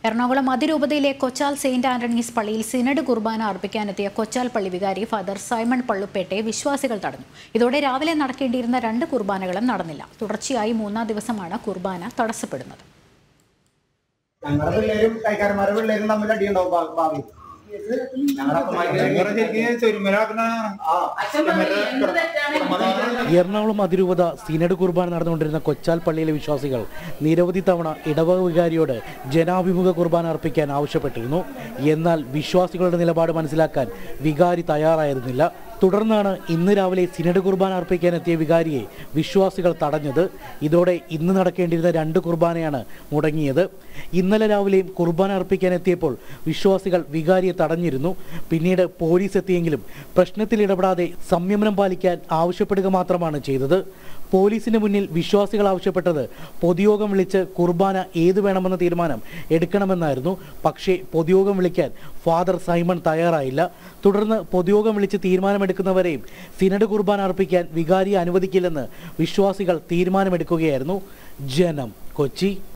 എറണാകുളം അതിരൂപതയിലെ Kochal saint Antony's പള്ളിയിൽ synod കുർബാന അർപ്പിക്കാനെത്തിയ കൊച്ചാൽ പള്ളി വികാരി ഫാദർ സൈമൺ പള്ളുപ്പേട്ടെ വിശ്വാസികൾ തടഞ്ഞു ഇതോടെ രാവിലെ നടക്കേണ്ടിയിരുന്ന രണ്ട് കുർബാനകളും നടന്നില്ല തുടർച്ചയായി മൂന്നാം ദിവസമാണ് കുർബാന തടസ്സപ്പെടുന്നത് ഞങ്ങളുടെ പിള്ളേരും കൈക്കാരന്മാരുടെ പിള്ളേരും തമ്മിൽ അടിയുണ്ടാവും ഭാ- ഭാവി ഞങ്ങളുടെ എറണാകുളം അതിരൂപത സിനഡ് കുർബാന നടന്നുകൊണ്ടിരുന്ന കൊച്ചാൽ പള്ളിയിലെ വിശ്വാസികൾ നിരവധി തവണ ഇടവക വികാരിയോട് ജനാഭിമുഖ കുർബാന അർപ്പിക്കാൻ ആവശ്യപ്പെട്ടിരുന്നു എന്നാൽ വിശ്വാസികളുടെ നിലപാട് മനസ്സിലാക്കാൻ വികാരി തയ്യാറായിരുന്നില്ല തുടർന്നാണ് ഇന്ന് രാവിലെ സിനഡ് കുർബാന അർപ്പിക്കാൻ എത്തിയ വികാരിയെ വിശ്വാസികൾ തടഞ്ഞത് ഇതോടെ ഇന്ന് നടക്കേണ്ടിയിരുന്ന രണ്ട് കുർബാനയാണ് മുടങ്ങിയത് ഇന്നലെ രാവിലെയും കുർബാന അർപ്പിക്കാൻ എത്തിയപ്പോൾ വിശ്വാസികൾ വികാരിയെ തടഞ്ഞിരുന്നു പിന്നീട് പോലീസ് എത്തിയെങ്കിലും പ്രശ്നത്തിൽ ഇടപെടാതെ സംയമനം പാലിക്കാൻ ആവശ്യപ്പെടുക മാത്രമാണ് ചെയ്തത് പോലീസിന് മുന്നിൽ വിശ്വാസികൾ ആവശ്യപ്പെട്ടത് പൊതുയോഗം വിളിച്ച് കുർബാന ഏത് വേണമെന്ന തീരുമാനം എടുക്കണമെന്നായിരുന്നു പക്ഷേ പൊതുയോഗം വിളിക്കാൻ ഫാദർ സൈമൺ തയ്യാറായില്ല തുടർന്ന് പൊതുയോഗം വിളിച്ച് തീരുമാനമെടുക്കുന്നവരെയും സിനഡ് കുർബാന അർപ്പിക്കാൻ വികാരിയെ അനുവദിക്കില്ലെന്ന് വിശ്വാസികൾ തീരുമാനമെടുക്കുകയായിരുന്നു ജനം കൊച്ചി